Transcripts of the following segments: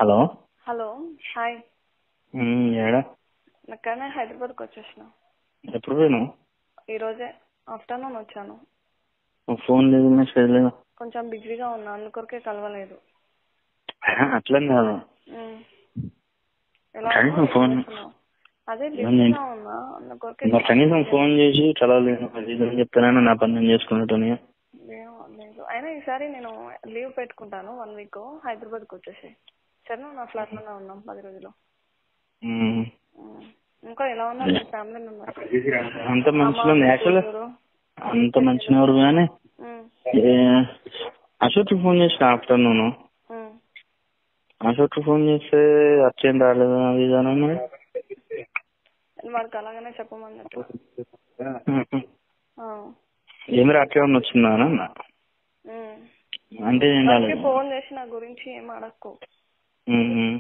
Hello hello hi ఉమ్, ఏడా నాకనే హైదరాబాద్కి వచ్చేసిన ఎప్పుడు పోయినావు ఈరోజే ఆఫ్టర్నూన్ వచ్చాను నువ్వు ఫోన్ లేదు మెసేజ్ లేదు కొంచెం బిజీగా ఉన్నా అందుకొరకే కలవలేదు ఆహా, అట్లని కాదు ఉమ్. ఎలా కనీసం ఉన్నావు? ఫోన్- ఏం చేస్తున్నావు? అదే నేను- బిజీగా ఉన్నా అందుకొరకే మరి కనీసం ఫోన్ చేసి చదవలేను అది ఇది అని చెప్తానని నా పని నేను చేసుకున్నట్టుని ఏం లేదు అయినా ఈసారి నేను లీవ్ పెట్టుకుంటాను వన్ వీక్ హైదరాబాద్కి వచ్చేసి సరేనా నా ఫ్లాట్ లోనే ఉన్నాం పది రోజులు ఉమ్, ఉమ్. ఇంకా ఎలా ఉన్నారు మీ ఫ్యామిలీ మెంబర్స్ అంత మంచిలో యాక్చువల్ అంత మంచిగా ఎవరు కానీ ఏ, అశోక్ ఫోన్ చేసిన ఆఫ్టర్నూన్ అశోక్ ఫోన్ చేస్తే అర్చేం రాలేదు అది ఇది అని అన్నాడు. వాడికి అలాగనే చెప్పమన్నట్టు ఉమ్, ఆ. ఏమి రాత్రి ఏమన్నా వచ్చిందా అని అన్నా ఉమ్. అంటే ఏం వాడికి రాలేదు ఫోన్ చేసి నా గురించి ఏం అడక్కు ఉమ్, ఉమ్.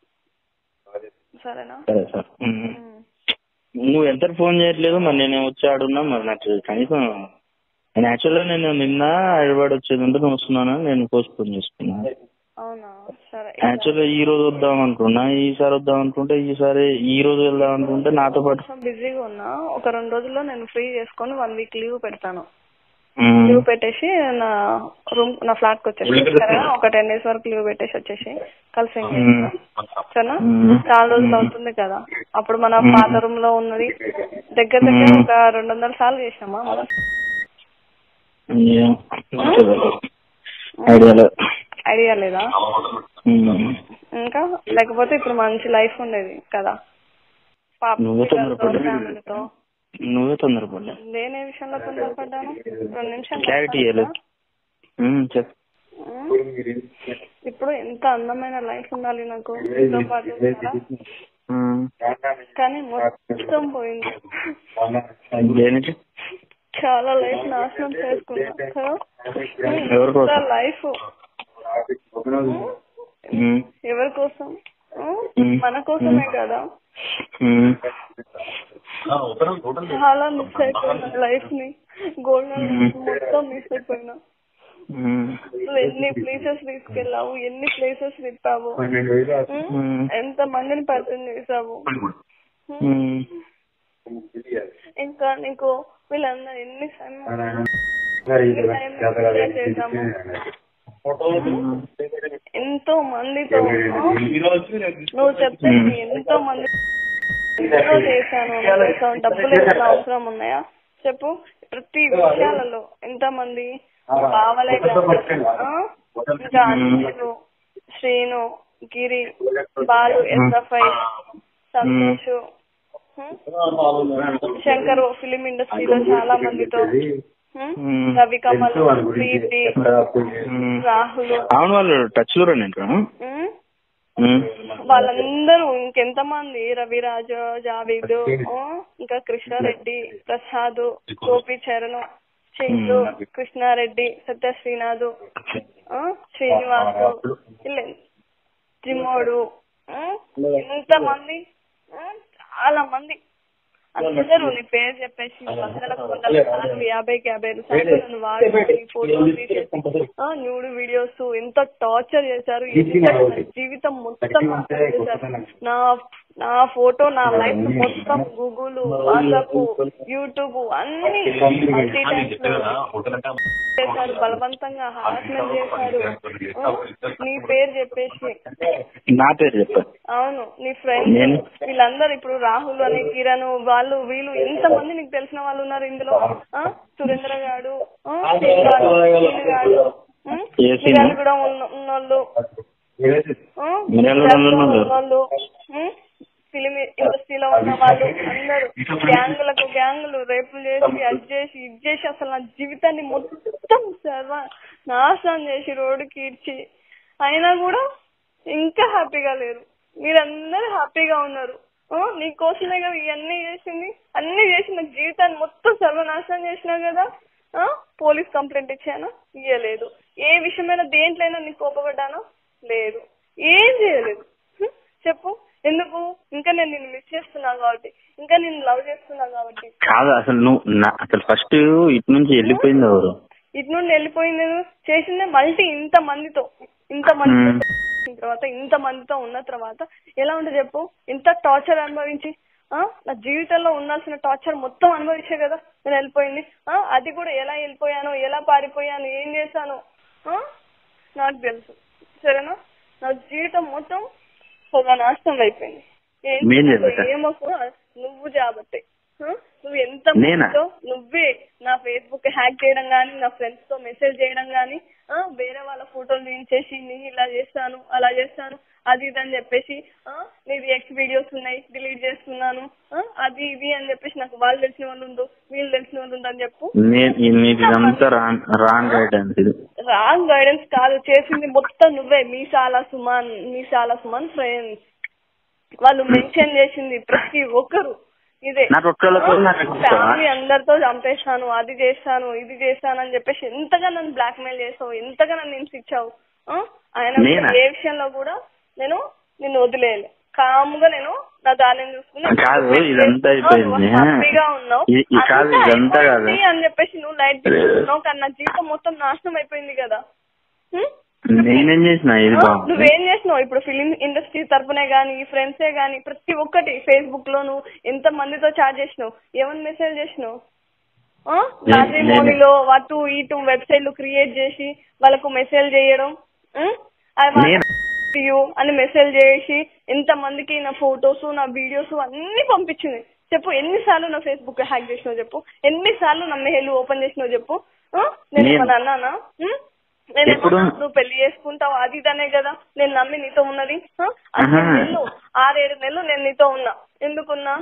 సరేనా సరే సార్ ఉమ్. ఉమ్. నువ్వు ఎంత ఫోన్ చేయట్లేదు మరి నేను వచ్చి ఆడున్నా మరి నాకు కనీసం నేను యాక్చువల్గా నేను నిన్న హైదరాబాద్ వచ్చేది ఉంటే నువ్వు వస్తున్నాను నేను పోస్ట్ పోన్ చేసుకున్నా అవునా సరే యాక్చువల్గా ఈ రోజు వద్దాం అనుకున్నా ఈసారి వద్దాం అనుకుంటే ఈసారి ఈ రోజు వెళ్దాం అనుకుంటే నాతో పాటు కొంచెం బిజీగా ఉన్నా ఒక రెండు రోజుల్లో నేను ఫ్రీ చేసుకొని వన్ వీక్ లీవ్ పెడతాను ఉమ్, లీవ్ పెట్టేసి నా రూమ్ నా ఫ్లాట్ కి వచ్చేసి సరేనా ఒక టెన్ డేస్ వరకు లీవ్ పెట్టేసి వచ్చేసి కలిసి ఎంజాయ్ ఉమ్, చేద్దాం. సరేనా ఉమ్, చాలా రోజులు అవుతుంది కదా అప్పుడు మన పాత రూమ్ లో ఉన్నది దగ్గర దగ్గర మ్మ్. ఒక రెండు వందల సార్లు చేసినామా మనం ఏం, మంచిది. ఐడియా లేదు ఐడియా లేదా ఉమ్, ఇంకా లేకపోతే ఇప్పుడు మంచి లైఫ్ ఉండేది కదా పాప నువ్వే తొందరపడ్డా ఫ్యామిలీతో నువ్వే తొందరపడ్డా నేనే విషయంలో తొందరపడ్డాను రెండు నిమిషాలు క్లారిటీ ఇవ్వలేదు ఉమ్, చెప్పు ఉమ్. ఇప్పుడు ఎంత అందమైన లైఫ్ ఉండాలి నాకు మీతో పాటు కదా? ఉమ్, కానీ మొత్తం పోయింది దేనికి చాలా లైఫ్ నాశనం చేసుకున్నా కదా ఎవరి కోసం? ఎంత లైఫ్ ఉమ్, ఎవరి కోసం ఉమ్? ఉమ్. మన కోసమే కదా ఉమ్, చాలా మిస్ అయిపోయినా లైఫ్ ని గోల్డెన్ మ్మ్. మొత్తం మిస్ అయిపోయినా ఉమ్, నువ్వు ఎన్ని ప్లేసెస్ తీసుకెళ్ళావు ఎన్ని ప్లేసెస్ తిప్పావు ఉమ్? ఉమ్, ఎంత మందిని పరిచయం చేసావు ఉమ్? ఉమ్, ఇంకా నీకు వీళ్ళందరూ ఎన్ని సమయం ఎన్ని టైం ఎంజాయ్ చేసాము ఎంతో మందితో ఆ? నువ్వు చెప్తే ఎంతో మంది ఎంతో చేశాను చేశాను డబ్బులు ఏమైనా అవసరం ఉన్నాయా చెప్పు ప్రతి విషయాలలో ఎంత మంది బావలే కాదు, ఆ? ఇంకా అనిలు శ్రీను గిరి బాలు ఎస్ఎఫ్ఐ సంతోష్ హ్మ్? శంకర్ ఫిలిం ఇండస్ట్రీలో చాలా మందితో హ్మ్? ఉమ్. రవి కమల్ ప్రీతి ఉమ్. రాహుల్ అవును వాళ్ళు టచ్ లో నేను హ్మ్? వాళ్ళందరూ ఇంకెంత మంది రవిరాజు జావేద్ ఆ, ఇంకా కృష్ణారెడ్డి ప్రసాద్ గోపి చరణ్ చైతు కృష్ణారెడ్డి సత్య శ్రీనాథ్ ఆ, శ్రీనివాసు ఇలా జిమ్మోడు ఆ, ఎంత మంది ఆ, చాలా మంది అందరూ నీ పేరు చెప్పేసి వందలకు వందల సార్లు యాభైకి యాభై ఐదు సార్లు నన్ను వాడి ఫోటోలు తీసేసి ఆ, న్యూడ్ వీడియోస్ ఎంత టార్చర్ చేశారు ఈ విధంగా నా జీవితం మొత్తం నాశనం చేశారు నా నా ఫోటో నా లైఫ్ మొత్తం గూగుల్ వాట్సాప్ యూట్యూబ్ అన్ని మల్టీ టైమ్స్ చేశారు బలవంతంగా హాస్మెంట్ చేశారు ఆ, నీ పేరు చెప్పేసి నా పేరు చెప్పారు అవును నీ ఫ్రెండ్స్ నేను- వీళ్ళందరూ ఇప్పుడు రాహుల్ అని కిరణ్ వాళ్ళు వీళ్ళు ఎంత మంది నీకు తెలిసిన వాళ్ళు ఉన్నారు ఇందులో ఆ? సురేంద్ర గాడు ఆ? శీను గాడు, శీను గాడు ఉం? ఏ శీను? మిర్యాల కూడా ఉన్న ఉన్నోళ్ళు ఆ? మిర్యాల మిర్యాల కూడా కూడా ఉన్నోళ్ళు. ఉన్నోళ్ళు ఉం? ఫిలిం ఇండస్ట్రీలో ఉన్న వాళ్ళు అందరూ గ్యాంగులకు గ్యాంగులు రేపులు చేసి అది చేసి ఇది చేసి అసలు నా జీవితాన్ని మొత్తం సర్వ నాశనం చేసి రోడ్డుకి ఇచ్చి అయినా కూడా ఇంకా హ్యాపీగా లేరు మీరందరూ హ్యాపీగా ఉన్నారు ఆ, నీకోసమే కదా ఇవన్నీ చేసింది అన్ని చేసి నా జీవితాన్ని మొత్తం సర్వనాశనం చేసినావు కదా ఆ, పోలీస్ కంప్లైంట్ ఇచ్చానా ఇయ్యలేదు ఏ విషయమైనా దేంట్లైనా నీకు కోపపడ్డానా లేదు ఏం చేయలేదు హ్మ్? చెప్పు ఎందుకు ఇంకా నేను నిన్ను మిస్ చేస్తున్నా కాబట్టి ఇంకా నేను లవ్ చేస్తున్నా కాబట్టి కాదు అసలు నువ్వు నా- అసలు ఫస్ట్ ఇటు నుంచి వెళ్ళిపోయింది ఎవరు ఇటు నుండి వెళ్ళిపోయింది చేసిందే మల్టీ ఇంత మందితో ఇంత మందితో వచ్చిన తర్వాత ఇంత మందితో ఉన్న తర్వాత ఎలా ఉంటుంది చెప్పు ఇంత టార్చర్ అనుభవించి ఆ నా జీవితంలో ఉండాల్సిన టార్చర్ మొత్తం అనుభవించే కదా నేను వెళ్ళిపోయింది ఆ అది కూడా ఎలా వెళ్ళిపోయాను ఎలా పారిపోయాను ఏం చేశాను ఆ నాకు తెలుసు సరేనా నా జీవితం మొత్తం సగం నాశనం అయిపోయింది ఏం నేను చేశానో చేశాను. ఏమో కూడా నువ్వు జాబట్టే ఆ? నువ్వు ఎంత నేనా? మందితో నువ్వే నా ఫేస్బుక్ హ్యాక్ చేయడం గానీ నా ఫ్రెండ్స్ తో మెసేజ్ చేయడం గానీ ఆ, వేరే వాళ్ళ ఫోటోలు దించేసి నేను ఇలా చేస్తాను అలా చేస్తాను అది ఇది అని చెప్పేసి ఆ, నీది ఎక్స్ వీడియోస్ ఉన్నాయి డిలీట్ చేస్తున్నాను ఆ, అది ఇది అని చెప్పేసి నాకు వాళ్ళు తెలిసిన వాళ్ళు ఉండు వీళ్ళు తెలిసిన వాళ్ళు ఉండు అని చెప్పు నేను నీకు ఇదంతా రాంగ్ రాంగ్ గైడెన్స్ ఇది రాంగ్ గైడెన్స్ కాదు చేసింది మొత్తం నువ్వే మీసాల సుమన్ మీసాల సుమన్ ఫ్రెండ్స్ వాళ్ళు మెన్షన్ చేసింది ప్రతి ఒక్కరు ఇదే నాకు ఒక్కళ్ళ కోసం నాకు ఇస్తావా? ఫ్యామిలీ అందరితో చంపేశాను అది చేశాను ఇది చేశాను అని చెప్పేసి ఎంతగా నన్ను బ్లాక్ మెయిల్ చేసావు ఎంతగా నన్ను హింసించావు ఆ? ఆయన కూడా నేనా? ఏ విషయంలో కూడా నేను నిన్ను వదిలేయలే కాముగా నేను నా దారిని చూసుకుని కాదు, ఇదంతా అయిపోయింది. హ్యాపీగా ఉన్నావు ఈ- ఈ కాదు, అంతా ఇదంతా కాదు. అయిపోయింది అని చెప్పేసి నువ్వు లైట్ తీసుకున్నావు కానీ నా జీవితం మొత్తం నాశనం అయిపోయింది కదా హ్మ్? నేనేం చేసిన ఇది ఆ, బాగుంది నువ్వేం చేసినావు ఇప్పుడు ఫిలిం ఇండస్ట్రీ తరపునే గానీ ఫ్రెండ్సే గానీ ప్రతి ఒక్కటి ఫేస్బుక్ లో నువ్వు ఎంత మందితో చాట్ చేసినావు ఏమని మెసేజ్ చేసినావు ఆ? నేను- మ్యాట్రిమోనీలో అటు ఇటు వెబ్సైట్లు క్రియేట్ చేసి వాళ్ళకు మెసేజ్ చేయడం ఉం? అది వాళ్ళ నేను- you అని మెసేజ్ చేసి ఎంత మందికి నా ఫొటోస్ నా వీడియోస్ అన్ని పంపించింది చెప్పు ఎన్నిసార్లు నా ఫేస్బుక్ హ్యాక్ చేసినావు చెప్పు ఎన్నిసార్లు నా మెయిల్ ఓపెన్ చేసినావు చెప్పు ఆ? నేను నేను- ఏమన్నా అన్నానా ఉం? నేను ఎప్పుడు? ఏమన్నా నువ్వు పెళ్లి చేసుకుంటావు అది ఇదనే కదా నేను నమ్మి నీతో ఉన్నది ఆ? అన్ని ఆహా. నెలలు ఆరేడు నెలలు నేను నీతో ఉన్నా ఎందుకున్నా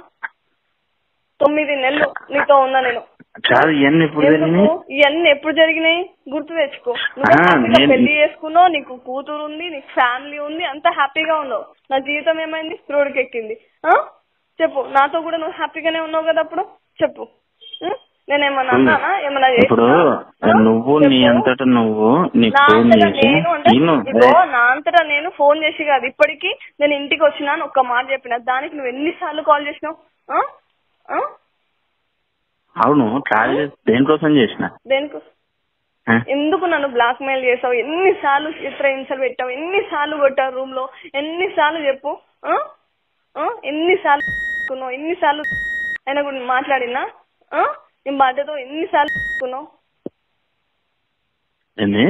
తొమ్మిది నెలలు నీతో ఉన్నా నేను కాదు ఇవన్నీ ఇప్పుడు ఎందుకు జరిగినాయి ఇవన్నీ ఎప్పుడు జరిగినాయి గుర్తు తెచ్చుకో నువ్వు ఆ, హ్యాపీగా నేను- పెళ్లి చేసుకున్నావు నీకు కూతురు ఉంది నీకు ఫ్యామిలీ ఉంది అంత హ్యాపీగా ఉన్నావు నా జీవితం ఏమైంది రోడ్డుకి ఎక్కింది ఆ? చెప్పు నాతో కూడా నువ్వు హ్యాపీగానే ఉన్నావు కదా అప్పుడు చెప్పు ఉం? నేనేమన్నా అన్నానా ఏమన్నా ఇప్పుడు చేసినా? ఆ? నువ్వు నీ చెప్పు. అంతటా నువ్వు నీకు నా ఫోన్ అంతటా చేసి నేను అంటే నేను ఇదిగో నా అంతటా నేను ఫోన్ చేసి కాదు ఇప్పటికి నేను ఇంటికి వచ్చినా అని ఒక్క మాట చెప్పిన దానికి నువ్వు ఎన్నిసార్లు కాల్ చేసినావు ఆ? ఆ? అవును కాల్ చేసి దేనికోసం చేసిన దేనికి ఆ? ఎందుకు నన్ను బ్లాక్ మెయిల్ చేసావు ఎన్నిసార్లు చిత్ర హింసలు పెట్టావు ఎన్నిసార్లు కొట్టావు రూమ్ లో ఎన్నిసార్లు చెప్పు ఆ? ఆ? ఎన్నిసార్లు కొన్నావు? ఎన్నిసార్లు అయినా కూడా నేను మాట్లాడినా ఆ? నీ బాధ్యత ఎన్నిసార్లు కొన్నావు? ఏంది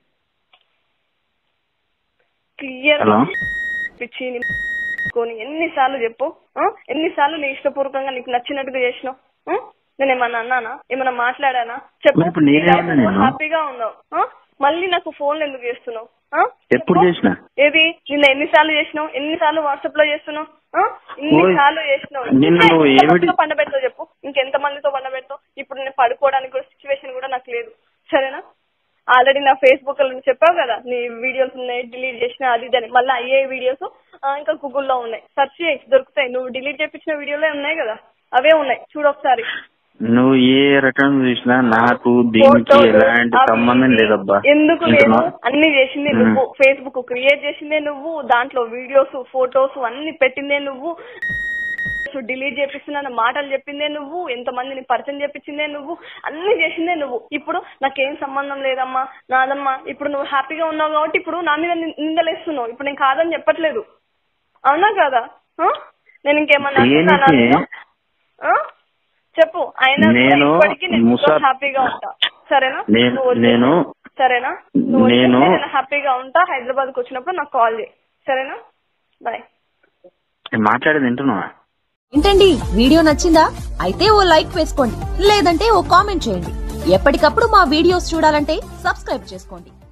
క్లియర్ హలో పిచ్చి నీ కొని ఎన్నిసార్లు చెప్పు ఆ? ఎన్నిసార్లు నీ ఇష్టపూర్వకంగా నీకు నచ్చినట్టుగా చేసినావు ఆ? నేను ఏమన్నా అన్నానా ఏమన్నా మాట్లాడానా చెప్పు మరి ఇప్పుడు నేనేమన్నా నువ్వు నేను? హ్యాపీగా ఉన్నావు ఆ? మళ్ళీ నాకు ఫోన్లు ఎందుకు చేస్తున్నావు ఆ? ఎప్పుడు చెప్పు. చేసిన ఏది నిన్న ఎన్నిసార్లు చేసినావు ఎన్నిసార్లు వాట్సాప్ లో చేస్తున్నావు ఆ? ఎన్నిసార్లు చేసినావు నిన్న ఇంకా నువ్వు ఎంత ఏమిటి- మందితో పండ పెడతావు చెప్పు ఇంకెంత మందితో పండ పెడతావు ఇప్పుడు నేను పడుకోవడానికి కూడా సిచ్యువేషన్ కూడా నాకు లేదు సరేనా ఆల్రెడీ నా ఫేస్బుక్ లో నువ్వు చెప్పావు కదా నీ వీడియోస్ ఉన్నాయి డిలీట్ చేసిన అది ఇది అని మళ్ళీ అయ్యే వీడియోస్ ఇంకా గూగుల్లో ఉన్నాయి సెర్చ్ చేయి దొరుకుతాయి నువ్వు డిలీట్ చేపించిన వీడియోలే ఉన్నాయి కదా అవే ఉన్నాయి చూడు ఒకసారి నువ్వు ఏ రకం చూసినా నాకు దీనికి ఫోటోలు, ఎలాంటి అవి సంబంధం ఇవి. లేదబ్బా ఎందుకు లేదు వింటున్నావా? అన్ని చేసిందే మ్మ్. నువ్వు ఫేస్బుక్ క్రియేట్ చేసిందే నువ్వు దాంట్లో వీడియోస్ ఫొటోస్ అన్ని పెట్టిందే నువ్వు డిలీట్ చేపిస్తున్న మాటలు చెప్పిందే నువ్వు ఎంత మందిని పరిచయం చేపించిందే నువ్వు అన్ని చేసిందే నువ్వు ఇప్పుడు నాకేం సంబంధం లేదమ్మా నాదమ్మా ఇప్పుడు నువ్వు హ్యాపీగా ఉన్నావు కాబట్టి ఇప్పుడు నా మీద నిం- నిందలేస్తున్నావు ఇప్పుడు నేను కాదని చెప్పట్లేదు అవునా కదా ఆ? నేను ఇంకేమన్నా అంటున్నానా దేనికి? నేను? ఆ? చెప్పు అయినా కూడా నేను ఇప్పటికీ నేను ముసా- హ్యాపీగా ఉంటా సరేనా నేను- నువ్వు వచ్చేసి- నేను- సరేనా నువ్వు నేను- వచ్చేసి నేను హ్యాపీగా ఉంటా హైదరాబాద్ కి వచ్చినప్పుడు నాకు కాల్ చేయి సరేనా బాయ్ నేను మాట్లాడేది వింటున్నావా ఏంటండి వీడియో నచ్చిందా అయితే ఓ లైక్ వేసుకోండి లేదంటే ఓ కామెంట్ చేయండి ఎప్పటికప్పుడు మా వీడియోస్ చూడాలంటే సబ్స్క్రైబ్ చేసుకోండి